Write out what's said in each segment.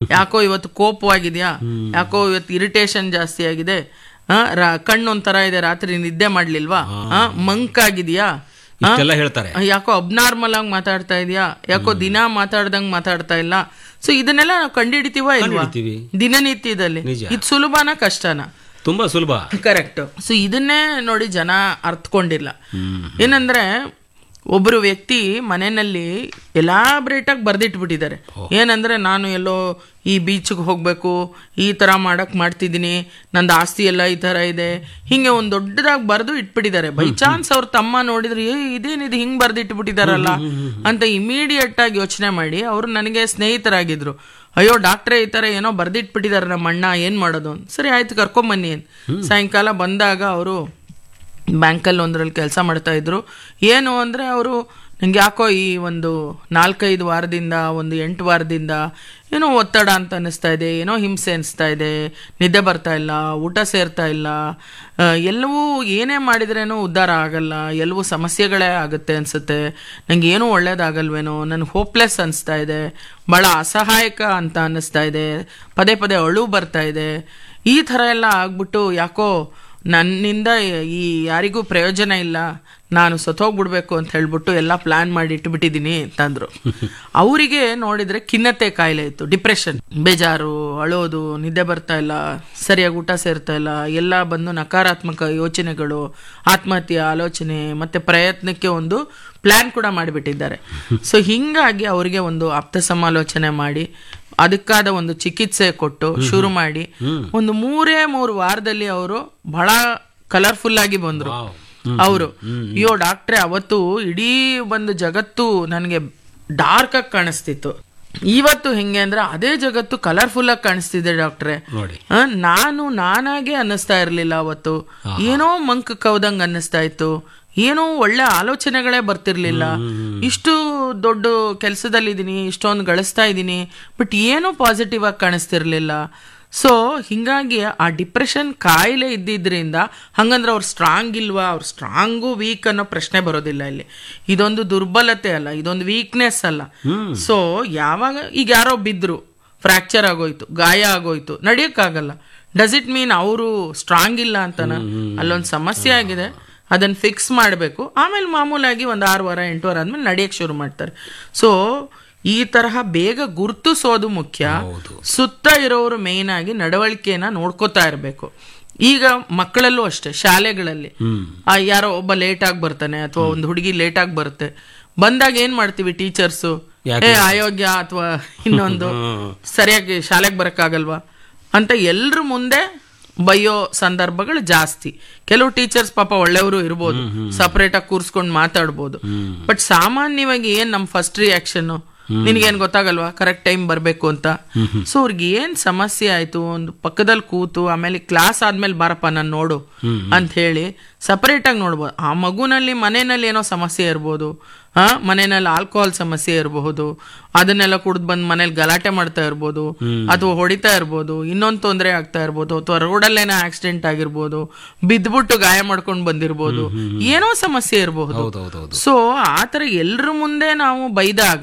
ಯಾಕೋ ಇವತ್ತು ಕೋಪವಾಗಿದ್ಯಾ ಯಾಕೋ ಇವತ್ತು ಇರಿಟೇಷನ್ ಜಾಸ್ತಿ ಆಗಿದೆ ಆ, ರಾ- ಕಣ್ಣು ಒಂಥರ ಇದೆ ರಾತ್ರಿ ನಿದ್ದೆ ಮಾಡ್ಲಿಲ್ವಾ ಆ, ಮಂಕ್ ಆಗಿದ್ಯಾ ಆ, ಇಷ್ಟೆಲ್ಲ ಹೇಳ್ತಾರೆ ಯಾಕೋ ಅಬ್ನಾರ್ಮಲ್ ಆಗಿ ಮಾತಾಡ್ತಾ ಇದೆಯಾ ಯಾಕೋ ದಿನ ಮಾತಾಡ್ದಂಗ್ ಮಾತಾಡ್ತಾ ಇಲ್ಲ ಸೊ ಇದನ್ನೆಲ್ಲ ನಾವು ಕಂಡುಹಿಡಿತೀವ ಇಲ್ವಾ ಕಂಡುಹಿಡಿತೀವಿ. ದಿನನಿತ್ಯದಲ್ಲಿ ನಿಜ. ಇದು ಸುಲಭನಾ ಕಷ್ಟನಾ ತುಂಬಾ ಸುಲಭ ಕರೆಕ್ಟ್ ಸೊ ಇದನ್ನೇ ನೋಡಿ ಜನ ಅರ್ಥಕೊಂಡಿಲ್ಲ ಏನಂದ್ರೆ ಒಬ್ರು ವ್ಯಕ್ತಿ ಮನೆಯಲ್ಲಿ ಎಲಾಬ್ರೇಟ್ ಆಗಿ ಬರ್ದಿಟ್ಬಿಟ್ಟಿದ್ದಾರೆ ಏನಂದ್ರೆ ನಾನು ಎಲ್ಲೋ ಈ ಬೀಚ್ಗೆ ಹೋಗ್ಬೇಕು ಈ ತರ ಮಾಡಕ್ ಮಾಡ್ತಿದ್ದೀನಿ ನಂದು ಆಸ್ತಿ ಎಲ್ಲ ಈ ತರ ಇದೆ ಹಿಂಗೆ ಒಂದ್ ದೊಡ್ಡದಾಗಿ ಬರ್ದು ಇಟ್ಬಿಟ್ಟಿದ್ದಾರೆ ಬೈ ಚಾನ್ಸ್ ಅವ್ರ ತಮ್ಮ ನೋಡಿದ್ರೆ ಏ ಇದೇನಿದು ಹಿಂಗ್ ಬರ್ದಿಟ್ಬಿಟ್ಟಿದಾರಲ್ಲ ಅಂತ ಇಮಿಡಿಯೇಟ್ ಆಗಿ ಯೋಚನೆ ಮಾಡಿ ಅವರು ನನಗೆ ಸ್ನೇಹಿತರಾಗಿದ್ರು ಅಯ್ಯೋ ಡಾಕ್ಟ್ರೇ ಈ ತರ ಏನೋ ಬರ್ದಿಟ್ಬಿಟ್ಟಿದ್ದಾರೆ ನಮ್ಮ ಅಣ್ಣ ಏನ್ ಮಾಡೋದು ಅಂತ. ಸರಿ ಆಯ್ತು ಕರ್ಕೊಂಬನ್ನಿ ಅಂತ. ಸಾಯಂಕಾಲ ಬಂದಾಗ ಅವರು ಬ್ಯಾಂಕಲ್ಲಿ ಒಂದರಲ್ಲಿ ಕೆಲಸ ಮಾಡ್ತಾ ಇದ್ರು ಏನು ಅಂದ್ರೆ ಅವರು ನಂಗೆ ಯಾಕೋ ಈ ಒಂದು ನಾಲ್ಕೈದು ವಾರದಿಂದ ಒಂದು ಎಂಟು ವಾರದಿಂದ ಏನೋ ಒತ್ತಡ ಅಂತ ಅನಿಸ್ತಾ ಇದೆ ಏನೋ ಹಿಂಸೆ ಅನಿಸ್ತಾ ಇದೆ ನಿದ್ದೆ ಬರ್ತಾ ಇಲ್ಲ ಊಟ ಸೇರ್ತಾ ಇಲ್ಲ ಆ, ಎಲ್ಲವೂ ಏನೇ ಮಾಡಿದ್ರೇನೋ ಉದ್ಧಾರ ಆಗಲ್ಲ ಎಲ್ಲವೂ ಸಮಸ್ಯೆಗಳೇ ಆಗುತ್ತೆ ಅನ್ಸುತ್ತೆ ನಂಗೆ ಏನೂ ಒಳ್ಳೇದಾಗಲ್ವೇನೋ ನನಗೆ ಹೋಪ್ಲೆಸ್ ಅನಿಸ್ತಾ ಇದೆ ಭಾಳ ಅಸಹಾಯಕ ಅಂತ ಅನ್ನಿಸ್ತಾ ಇದೆ ಪದೇ ಪದೇ ಅಳು ಬರ್ತಾ ಇದೆ ಈ ಥರ ಎಲ್ಲ ಆಗ್ಬಿಟ್ಟು ಯಾಕೋ ನನ್ನಿಂದ ಈ ಯಾರಿಗೂ ಪ್ರಯೋಜನ ಇಲ್ಲ ನಾನು ಸತ್ತೋಗ್ಬಿಡ್ಬೇಕು ಅಂತ ಹೇಳ್ಬಿಟ್ಟು ಎಲ್ಲ ಪ್ಲಾನ್ ಮಾಡಿ ಇಟ್ಬಿಟ್ಟಿದ್ದೀನಿ ಅಂತಂದ್ರು ಅವರಿಗೆ ನೋಡಿದ್ರೆ ಖಿನ್ನತೆ ಕಾಯಿಲೆ ಇತ್ತು ಡಿಪ್ರೆಷನ್ ಬೇಜಾರು ಅಳೋದು ನಿದ್ದೆ ಬರ್ತಾ ಇಲ್ಲ ಸರಿಯಾಗಿ ಊಟ ಸೇರ್ತಾ ಇಲ್ಲ ಎಲ್ಲ ಬಂದು ನಕಾರಾತ್ಮಕ ಯೋಚನೆಗಳು ಆತ್ಮಹತ್ಯೆ ಆಲೋಚನೆ ಮತ್ತೆ ಪ್ರಯತ್ನಕ್ಕೆ ಒಂದು ಪ್ಲಾನ್ ಕೂಡ ಮಾಡಿಬಿಟ್ಟಿದ್ದಾರೆ ಸೊ ಹಿಂಗಾಗಿ ಅವರಿಗೆ ಒಂದು ಆಪ್ತ ಸಮಾಲೋಚನೆ ಮಾಡಿ ಅದಕ್ಕಾದ ಒಂದು ಚಿಕಿತ್ಸೆ ಕೊಟ್ಟು ಶುರು ಮಾಡಿ ಒಂದು ಮೂರೇ ಮೂರು ವಾರದಲ್ಲಿ ಅವರು ಬಹಳ ಕಲರ್ಫುಲ್ ಆಗಿ ಬಂದ್ರು ಅವರು ಅಯ್ಯೋ ಡಾಕ್ಟ್ರೆ ಅವತ್ತು ಇಡೀ ಒಂದು ಜಗತ್ತು ನನಗೆ ಡಾರ್ಕ್ ಆಗಿ ಕಾಣಿಸ್ತಿತ್ತು ಇವತ್ತು ಹೆಂಗೆ ಅಂದ್ರೆ ಅದೇ ಜಗತ್ತು ಕಲರ್ಫುಲ್ ಆಗಿ ಕಾಣಿಸ್ತಿದೆ ಡಾಕ್ಟ್ರೆ ನೋಡಿ ಆ, ನಾನು ನಾನಾಗೆ ಅನ್ನಿಸ್ತಾ ಇರ್ಲಿಲ್ಲ ಅವತ್ತು ಏನೋ ಮಂಕ್ ಕವ್ದಂಗ್ ಅನ್ನಿಸ್ತಾ ಇತ್ತು ಏನೋ ಒಳ್ಳೆ ಆಲೋಚನೆಗಳೇ ಬರ್ತಿರ್ಲಿಲ್ಲ ಇಷ್ಟು ದೊಡ್ಡ ಕೆಲಸದಲ್ಲಿದ್ದೀನಿ ಇಷ್ಟೊಂದು ಗಳಿಸ್ತಾ ಇದ್ದೀನಿ ಬಟ್ ಏನೂ ಪಾಸಿಟಿವ್ ಆಗಿ ಕಾಣಿಸ್ತಿರ್ಲಿಲ್ಲ ಸೊ ಹಿಂಗಾಗಿ ಆ ಡಿಪ್ರೆಷನ್ ಕಾಯಿಲೆ ಇದ್ದಿದ್ರಿಂದ ಹಂಗಂದ್ರೆ ಅವ್ರು ಸ್ಟ್ರಾಂಗ್ ಇಲ್ವಾ ಅವ್ರು ಸ್ಟ್ರಾಂಗು ವೀಕ್ ಅನ್ನೋ ಪ್ರಶ್ನೆ ಬರೋದಿಲ್ಲ ಇಲ್ಲಿ ಇದೊಂದು ದುರ್ಬಲತೆ ಅಲ್ಲ ಇದೊಂದು ವೀಕ್ನೆಸ್ ಅಲ್ಲ ಸೊ ಯಾವಾಗ ಈಗ ಯಾರೋ ಬಿದ್ರು ಫ್ರಾಕ್ಚರ್ ಆಗೋಯ್ತು ಗಾಯ ಆಗೋಯ್ತು ನಡಿಯಕ್ಕಾಗಲ್ಲ ಡಸ್ ಇಟ್ ಮೀನ್ ಅವರು ಸ್ಟ್ರಾಂಗ್ ಇಲ್ಲ ಅಂತನ ಅಲ್ಲೊಂದು ಸಮಸ್ಯೆ ಆಗಿದೆ ಅದನ್ನ ಫಿಕ್ಸ್ ಮಾಡಬೇಕು ಆಮೇಲೆ ಮಾಮೂಲಾಗಿ ಒಂದು ಆರು ವಾರ ಎಂಟು ವಾರ ಆದ್ಮೇಲೆ ನಡೆಯಕ್ಕೆ ಶುರು ಮಾಡ್ತಾರೆ ಸೊ ಈ ತರಹ ಬೇಗ ಗುರ್ತಿಸೋದು ಮುಖ್ಯ ಸುತ್ತ ಇರೋರು ಮೇಯ್ನ್ ಆಗಿ ನಡವಳಿಕೆನ ನೋಡ್ಕೋತಾ ಇರಬೇಕು ಈಗ ಮಕ್ಕಳಲ್ಲೂ ಅಷ್ಟೇ ಶಾಲೆಗಳಲ್ಲಿ ಆ ಯಾರೋ ಒಬ್ಬ ಲೇಟ್ ಆಗಿ ಬರ್ತಾನೆ ಅಥವಾ ಒಂದು ಹುಡುಗಿ ಲೇಟ್ ಆಗಿ ಬರುತ್ತೆ ಬಂದಾಗ ಏನ್ ಮಾಡ್ತೀವಿ ಟೀಚರ್ಸು ಏ ಅಯೋಗ್ಯ ಅಥವಾ ಇನ್ನೊಂದು ಸರಿಯಾಗಿ ಶಾಲೆಗೆ ಬರಕ್ಕಾಗಲ್ವಾ ಅಂತ ಎಲ್ರ ಮುಂದೆ ಬೈಯೋ ಸಂದರ್ಭಗಳು ಜಾಸ್ತಿ ಕೆಲವು ಟೀಚರ್ಸ್ ಪಾಪ ಒಳ್ಳೆಯವರು ಇರ್ಬೋದು ಸಪರೇಟ್ ಆಗಿ ಕೂರ್ಸ್ಕೊಂಡು ಮಾತಾಡ್ಬೋದು ಬಟ್ ಸಾಮಾನ್ಯವಾಗಿ ಏನ್ ನಮ್ ಫಸ್ಟ್ ರಿಯಾಕ್ಷನ್ ನಿನಗೇನ್ ಗೊತ್ತಾಗಲ್ವಾ ಕರೆಕ್ಟ್ ಟೈಮ್ ಬರ್ಬೇಕು ಅಂತ ಸೊ ಅವ್ರಿಗೆ ಏನ್ ಸಮಸ್ಯೆ ಆಯ್ತು ಒಂದು ಪಕ್ಕದಲ್ಲಿ ಕೂತು ಆಮೇಲೆ ಕ್ಲಾಸ್ ಆದ್ಮೇಲೆ ಬಾರಪ್ಪ ನಾನು ನೋಡು ಅಂತ ಹೇಳಿ ಸಪರೇಟ್ ಆಗಿ ನೋಡ್ಬೋದು ಆ ಮಗುನಲ್ಲಿ ಮನೆಯಲ್ಲಿ ಏನೋ ಸಮಸ್ಯೆ ಇರ್ಬೋದು ಆ ಮನೆಯಲ್ಲಿ ಆಲ್ಕೋಹಾಲ್ ಸಮಸ್ಯೆ ಇರಬಹುದು ಅದನ್ನೆಲ್ಲ ಕುಡ್ದು ಬಂದು ಮನೇಲಿ ಗಲಾಟೆ ಮಾಡ್ತಾ ಇರ್ಬೋದು ಅಥವಾ ಹೊಡಿತಾ ಇರ್ಬೋದು ಇನ್ನೊಂದು ತೊಂದರೆ ಆಗ್ತಾ ಇರ್ಬೋದು ಅಥವಾ ರೋಡಲ್ಲೇನೋ ಆಕ್ಸಿಡೆಂಟ್ ಆಗಿರ್ಬೋದು ಬಿದ್ಬಿಟ್ಟು ಗಾಯ ಮಾಡ್ಕೊಂಡು ಬಂದಿರ್ಬೋದು ಏನೋ ಸಮಸ್ಯೆ ಇರಬಹುದು ಹೌದೌದೌದು ಸೊ ಆತರ ಎಲ್ರ ಮುಂದೆ ನಾವು ಬೈದಾಗ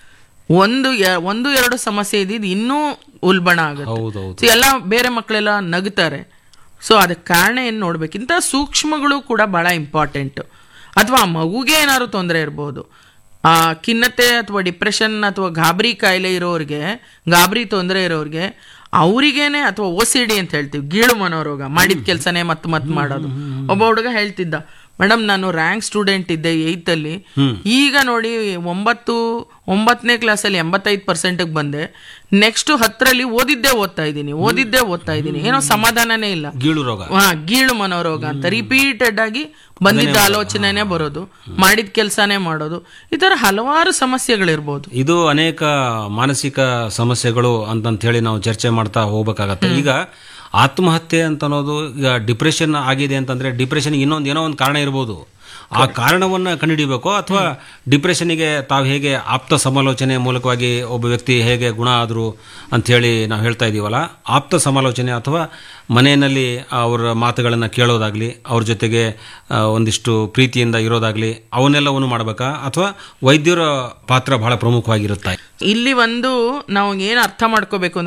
ಒಂದು ಎ- ಒಂದು ಎರಡು ಸಮಸ್ಯೆ ಇದ್ದಿದ್ದು ಇನ್ನೂ ಉಲ್ಬಣ ಆಗುತ್ತೆ ಹೌದೌದು ಸೊ ಎಲ್ಲ ಬೇರೆ ಮಕ್ಕಳೆಲ್ಲ ನಗ್ತಾರೆ ಸೊ ಅದಕ್ಕೆ ಕಾರಣ ಏನು ನೋಡ್ಬೇಕು ಇಂಥ ಸೂಕ್ಷ್ಮಗಳು ಕೂಡ ಬಹಳ ಇಂಪಾರ್ಟೆಂಟ್ ಅಥವಾ ಆ ಮಗುಗೆ ಏನಾದ್ರು ತೊಂದರೆ ಇರಬಹುದು ಆ ಖಿನ್ನತೆ ಅಥವಾ ಡಿಪ್ರೆಷನ್ ಅಥವಾ ಗಾಬರಿ ಕಾಯಿಲೆ ಇರೋರಿಗೆ ಗಾಬರಿ ತೊಂದರೆ ಇರೋರಿಗೆ ಅವರಿಗೇನೆ ಅಥವಾ ಓ ಸಿ ಡಿ ಅಂತ ಹೇಳ್ತೀವಿ ಗೀಳು ಮನೋರೋಗ ಮಾಡಿದ ಕೆಲಸನೇ ಮತ್ತೆ ಮತ್ತೆ ಮಾಡೋದು ಒಬ್ಬ ಹುಡುಗ ಹೇಳ್ತಿದ್ದ ಮೇಡಮ್ ನಾನು ರ್ಯಾಂಕ್ ಸ್ಟೂಡೆಂಟ್ ಇದ್ದೆ ಏಯ್ತ್ ಅಲ್ಲಿ ಈಗ ನೋಡಿ ಒಂಬತ್ತು ಒಂಬತ್ತನೇ ಕ್ಲಾಸಲ್ಲಿ ಎಂಬತ್ತೈದು ಪರ್ಸೆಂಟ್ಗೆ ಬಂದೆ ನೆಕ್ಸ್ಟ್ ಹತ್ತರಲ್ಲಿ ಓದಿದ್ದೇ ಓದ್ತಾ ಇದ್ದೀನಿ ಓದಿದ್ದೇ ಓದ್ತಾ ಇದ್ದೀನಿ ಏನೋ ಸಮಾಧಾನನೇ ಇಲ್ಲ ಗೀಳು ರೋಗ ಹಾ ಗೀಳು ಮನೋರೋಗ ಅಂತ ರಿಪೀಟೆಡ್ ಆಗಿ ಬಂದಿದ್ದ ಆಲೋಚನೆನೇ ಬರೋದು ಮಾಡಿದ ಕೆಲಸನೇ ಮಾಡೋದು ಈ ತರ ಹಲವಾರು ಸಮಸ್ಯೆಗಳಿರ್ಬೋದು ಇದು ಅನೇಕ ಮಾನಸಿಕ ಸಮಸ್ಯೆಗಳು ಅಂತಂತ ಹೇಳಿ ನಾವು ಚರ್ಚೆ ಮಾಡ್ತಾ ಹೋಗ್ಬೇಕಾಗತ್ತೆ ಈಗ ಆತ್ಮಹತ್ಯೆ ಅಂತ ಅನ್ನೋದು ಈಗ ಡಿಪ್ರೆಷನ್ ಆಗಿದೆ ಅಂತಂದ್ರೆ ಡಿಪ್ರೆಷನ್ ಇನ್ನೊಂದು ಏನೋ ಒಂದು ಕಾರಣ ಇರ್ಬೋದು ಆ ಕಾರಣವನ್ನ ಕಂಡುಹಿಡಿಬೇಕು ಅಥವಾ ಡಿಪ್ರೆಷನ್ಗೆ ತಾವು ಹೇಗೆ ಆಪ್ತ ಸಮಾಲೋಚನೆ ಮೂಲಕವಾಗಿ ಒಬ್ಬ ವ್ಯಕ್ತಿ ಹೇಗೆ ಗುಣ ಆದ್ರು ಅಂತ ಹೇಳಿ ನಾವು ಹೇಳ್ತಾ ಇದೀವಲ್ಲ ಆಪ್ತ ಸಮಾಲೋಚನೆ ಅಥವಾ ಮನೆಯಲ್ಲಿ ಅವರ ಮಾತುಗಳನ್ನ ಕೇಳೋದಾಗ್ಲಿ ಅವ್ರ ಜೊತೆಗೆ ಆ, ಒಂದಿಷ್ಟು ಪ್ರೀತಿಯಿಂದ ಇರೋದಾಗ್ಲಿ ಅವನ್ನೆಲ್ಲವನ್ನು ಮಾಡಬೇಕಾ ಅಥವಾ ವೈದ್ಯರ ಪಾತ್ರ ಬಹಳ ಪ್ರಮುಖವಾಗಿರುತ್ತೆ ಇಲ್ಲಿ ಒಂದು ನಾವು ಏನ್ ಅರ್ಥ ಮಾಡ್ಕೋಬೇಕು ಅಂದ್ರೆ